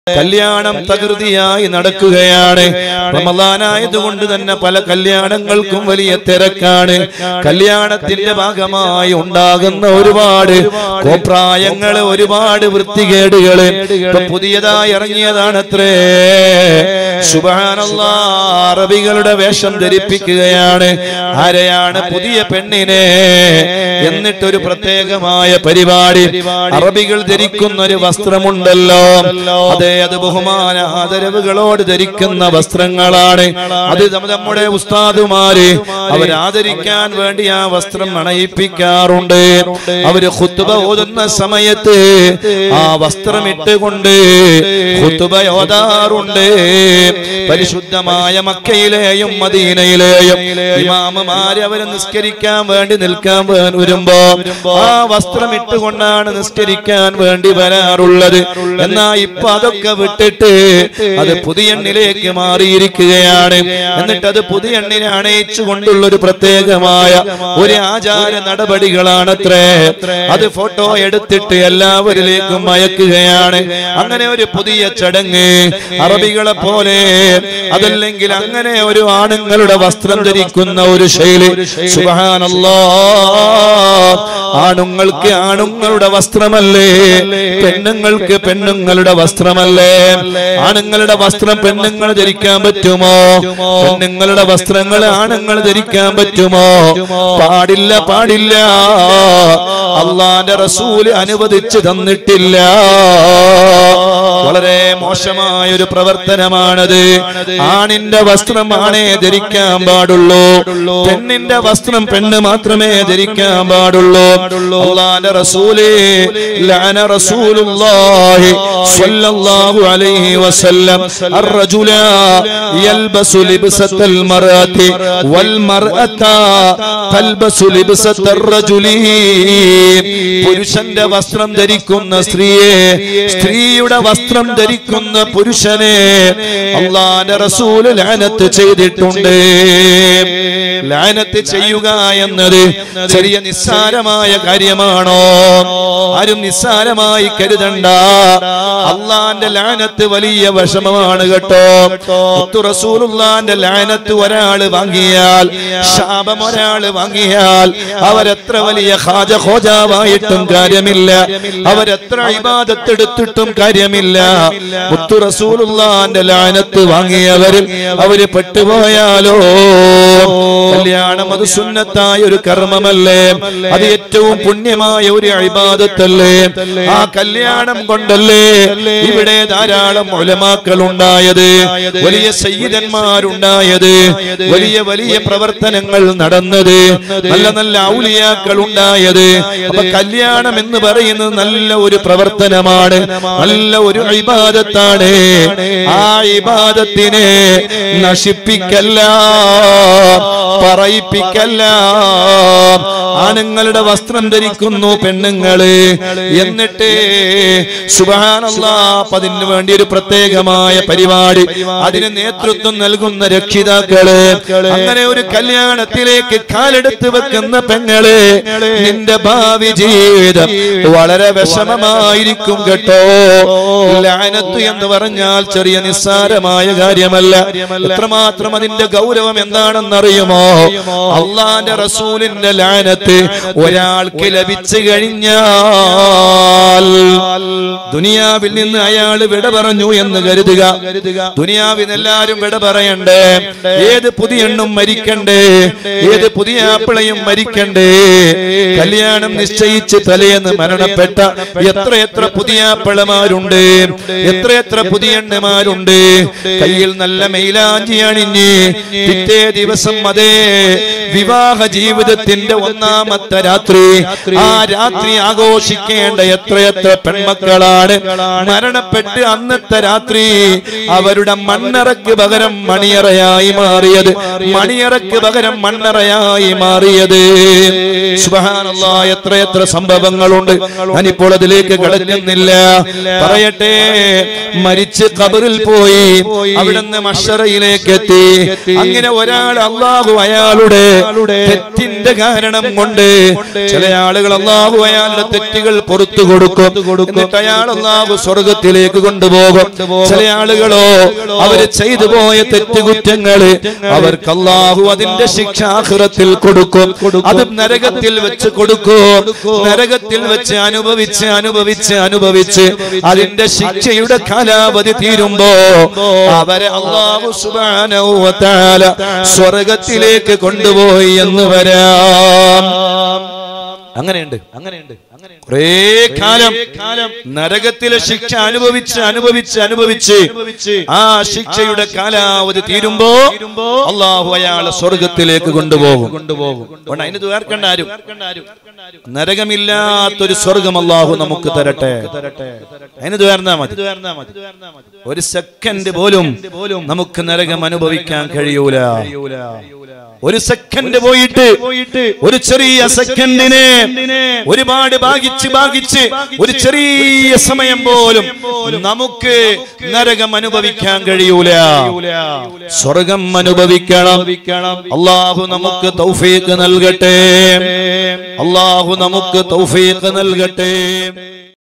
കല്യാണം തകൃതിയായി നടക്കുകയാണ് റമദാനായതുകൊണ്ട് തന്നെ പല കല്യാണങ്ങൾക്കും വലിയ തിരക്കാണ് കല്യാണത്തിന്റെ ഭാഗമായി ഉണ്ടാകുന്ന ഒരുപാട് കോപ്രായങ്ങള് ഒരുപാട് വൃത്തികേടുകള് ഇപ്പൊ പുതിയതായി ഇറങ്ങിയതാണത്രേ സുബാനല്ലാ അറബികളുടെ വേഷം ധരിപ്പിക്കുകയാണ് ആരെയാണ് പുതിയ പെണ്ണിനെ എന്നിട്ടൊരു പ്രത്യേകമായ പരിപാടി അറബികൾ ധരിക്കുന്ന ഒരു വസ്ത്രമുണ്ടല്ലോ അതെ അത് ബഹുമാന ആദരവുകളോട് ധരിക്കുന്ന വസ്ത്രങ്ങളാണ് അത് നമ്മ- നമ്മുടെ ഉസ്താദുമാര് അവരാദരിക്കാൻ വേണ്ടി ആ വസ്ത്രം അണയിപ്പിക്കാറുണ്ട് അവര് ഖുത്തുബ ഓതുന്ന സമയത്ത് ആ വസ്ത്രം ഇട്ടുകൊണ്ട് ഖുത്തുബ ഓതാറുണ്ട് പരിശുദ്ധമായ മക്കയിലെയും മദീനയിലെയും ഇമാമുമാര് അവരെ നിസ്കരിക്കാൻ വേണ്ടി നിൽക്കാൻ വേ- വരുമ്പോ ആ വസ്ത്രം ഇട്ടുകൊണ്ടാണ് നിസ്കരിക്കാൻ വേണ്ടി വരാറുള്ളത് എന്നാ ഇപ്പൊ അതൊക്കെ വിട്ടിട്ട് അത് പുതിയ എണ്ണിലേക്ക് മാറിയിരിക്കുകയാണ് എന്നിട്ട് അത് പുതിയ എണ്ണിനെ അണയിച്ചു കൊണ്ടുള്ള ഒരു പ്രത്യേകമായ ഒരു ആചാര നടപടികളാണത്രേ അത് ഫോട്ടോ എടുത്തിട്ട് എല്ലാവരിലേക്കും അയക്കുകയാണ് അങ്ങനെ ഒരു പുതിയ ചടങ്ങ് അറബികളെ പോലെ അതല്ലെങ്കിൽ അങ്ങനെ ഒരു ആണുങ്ങളുടെ വസ്ത്രം ധരിക്കുന്ന ഒരു ശൈലി സുബ്ഹാനല്ലാ ആണുങ്ങൾക്ക് ആണുങ്ങളുടെ വസ്ത്രമല്ലേ പെണ്ണുങ്ങൾക്ക് പെണ്ണുങ്ങളുടെ വസ്ത്രമല്ലേ ആണുങ്ങളുടെ വസ്ത്രം പെണ്ണുങ്ങൾ ധരിക്കാൻ പറ്റുമോ പെണ്ണുങ്ങളുടെ വസ്ത്രങ്ങൾ ആണുങ്ങൾ ധരിക്കാൻ പറ്റുമോ പാടില്ല പാടില്ല അള്ളാന്റെ റസൂല് അനുവദിച്ചു തന്നിട്ടില്ല വളരെ മോശമായ ഒരു പ്രവർത്തനമാണത് ആണിന്റെ വസ്ത്രം ആണേ ധരിക്കാൻ പാടുള്ളൂ പെണ്ണിന്റെ വസ്ത്രം പെണ്ണ് മാത്രമേ ധരിക്കാൻ പാടുള്ളൂ അള്ളാന്റെ റസൂല് ലഅന റസൂലുള്ളാഹി സ്വല്ലല്ലാഹു അലൈഹി വസല്ലം الرجل يلبس لبسة المرأة والمرأة تلبس لبسة الرجل പുരുഷന്റെ വസ്ത്രം ധരിക്കുന്ന സ്ത്രീയെ സ്ത്രീയുടെ വസ്ത്രം ധരിക്കുന്ന പുരുഷനെ അള്ളാന്റെ റസൂല് ലാനത്ത് ചെയ്തിട്ടുണ്ട് ലാനത്ത് ചെയ്യുക എന്നത് ചെറിയ നിസ്സാരമായ കാര്യമാണോ ആരും നിസ്സാരമായി കരുതണ്ട അള്ളാന്റെ ലാനത്ത് വലിയ വിഷമമാണ് കേട്ടോ മുത്തു റസൂലുള്ളാന്റെ ലാനത്ത് ഒരാള് വാങ്ങിയാൽ ശാപം ഒരാള് വാങ്ങിയാൽ അവരെത്ര വലിയ ഹാജ ഹോജാവായിട്ടും കാര്യമില്ല അവരെത്ര ഇബാദത്തെടുത്തിട്ടും കാര്യമില്ല മുത്തു റസൂലുള്ളാന്റെ ലാനത്ത് വാങ്ങിയവരിൽ അവര് പെട്ടുപോയാലോ കല്യാണം അത് സുന്നത്തായ ഒരു കർമ്മമല്ലേ അത് ഏറ്റവും പുണ്യമായ ഒരു അഴിബാദത്തല്ലേ ആ കല്യാണം കൊണ്ടല്ലേ ഇവിടെ ധാരാളം ഉലമാക്കൾ ഉണ്ടായത് വലിയ സയ്യിദന്മാരുണ്ടായത് വലിയ വലിയ പ്രവർത്തനങ്ങൾ നടന്നത് നല്ല നല്ല ഔലിയാക്കൾ ഉണ്ടായത് അപ്പൊ കല്യാണം എന്ന് പറയുന്നത് നല്ല ഒരു പ്രവർത്തനമാണ് നല്ല ഒരു ഇബാദത്താണ് ആ ഇബാദത്തിനെ നശിപ്പിക്കല്ല പറയിപ്പിക്കല്ല ആണുങ്ങളുടെ വസ്ത്രം ധരിക്കുന്നു പെണ്ണുങ്ങള് എന്നിട്ട് സുബാനല്ലാ അതിന് വേണ്ടി ഒരു പ്രത്യേകമായ പരിപാടി അതിന് നേതൃത്വം നൽകുന്ന രക്ഷിതാക്കള് അങ്ങനെ ഒരു കല്യാണത്തിലേക്ക് കാലെടുത്ത് വെക്കുന്ന പെങ്ങള് നിന്റെ ഭാവി ജീവിതം വളരെ വിഷമമായിരിക്കും കേട്ടോ ലാനത്ത് എന്ന് പറഞ്ഞാൽ ചെറിയ നിസ്സാരമായ കാര്യമല്ല എത്രമാത്രം അതിന്റെ ഗൗരവം എന്താണെന്നറിയുമോ അള്ളാന്റെ റസൂലിന്റെ ലാനത്ത് ഒരാൾക്ക് ലഭിച്ചു കഴിഞ്ഞാൽ ദുനിയാവിൽ നിന്ന് അയാൾ വിട പറഞ്ഞു എന്ന് കരുതുക ദുനിയാവിൽ നിന്ന് എല്ലാരും വിട പറയണ്ടേ ഏത് പുതിയ എണ്ണും മരിക്കണ്ടേ ഏത് പുതിയ ആപ്പിളയും മരിക്കണ്ടേ കല്യാണം നിശ്ചയിച്ച് തലേന്ന് മരണപ്പെട്ട എത്ര എത്ര പുതിയ ആപ്പിളമാരുണ്ട് എത്ര എത്ര പുതിയ എണ്ണമാരുണ്ട് കയ്യിൽ നല്ല മൈലാഞ്ചി അണിഞ്ഞ് പിറ്റേ ദിവസം അതേ വിവാഹ ജീവിതത്തിന്റെ ഒന്നാമത്തെ രാത്രി ആ രാത്രി ആഘോഷിക്കേണ്ട എത്രയെത്ര പെൺമക്കളാണ് മരണപ്പെട്ട് അന്നത്തെ രാത്രി അവരുടെ മണ്ണറക്ക് പകരം മണിയറയായി മാറിയത് മണിയറക്ക് പകരം മണ്ണറയായി മാറിയത് സുബ്ഹാനല്ലാ എത്രയെത്ര സംഭവങ്ങളുണ്ട് ഞാനിപ്പോൾ അതിലേക്ക് കടക്കുന്നില്ല പറയട്ടെ മരിച്ച് കബറിൽ പോയി അവിടുന്ന് മഷറയിലേക്ക് എത്തി അങ്ങനെ ഒരാൾ അള്ളാഹു അയാളുടെ തെറ്റിന്റെ കാര്യം കാരണം കൊണ്ട് ചില ആളുകൾ അള്ളാഹു അയാളുടെ തെറ്റുകൾ പുറത്തു കൊടുക്കും എന്നിട്ട് അയാൾ അള്ളാഹു സ്വർഗത്തിലേക്ക് കൊണ്ടുപോകും ചില ആളുകളോ അവര് ചെയ്തു പോയ തെറ്റുകുറ്റങ്ങള് അവർക്ക് അള്ളാഹു അതിന്റെ ശിക്ഷ ആഖിറത്തിൽ കൊടുക്കും അത് നരകത്തിൽ വെച്ച് കൊടുക്കും നരകത്തിൽ വെച്ച് അനുഭവിച്ച് അനുഭവിച്ച് അനുഭവിച്ച് അതിന്റെ ശിക്ഷയുടെ കാലാവധി തീരുമ്പോ അവരെ അള്ളാഹു സുബ്ഹാനഹു വ തആല സ്വർഗത്തിലേക്ക് കൊണ്ടുപോയി എന്ന് വരാം അങ്ങനെയുണ്ട് അങ്ങനെയുണ്ട് കുറേ കാലം നരകത്തിലെ ശിക്ഷ അനുഭവിച്ച് അനുഭവിച്ച് അനുഭവിച്ച് ആ ശിക്ഷയുടെ കാലാവധി തീരുമ്പോ അള്ളാഹു അയാളെ സ്വർഗത്തിലേക്ക് കൊണ്ടുപോകും കൊണ്ടുപോകും അതുകൊണ്ട് അതിന് തീർക്കണ്ട ആരും നരകമില്ലാത്തൊരു സ്വർഗം അള്ളാഹു നമുക്ക് തരട്ടെ അതിന് തീർന്നാ മതി ഒരു സെക്കൻഡ് പോലും നമുക്ക് നരകം അനുഭവിക്കാൻ കഴിയൂല ഒരു സെക്കൻഡ് പോയിട്ട് ഒരു ചെറിയ സെക്കൻഡിന് ഒരുപാട് ഭാഗിച്ച് ഭാഗിച്ച് ഒരു ചെറിയ സമയം പോലും നമുക്ക് നരകം അനുഭവിക്കാൻ കഴിയൂല സ്വർഗം അനുഭവിക്കണം അള്ളാഹു നമുക്ക് തൗഫീഖ് നൽകട്ടെ അള്ളാഹു നമുക്ക് തൗഫീഖ് നൽകട്ടെ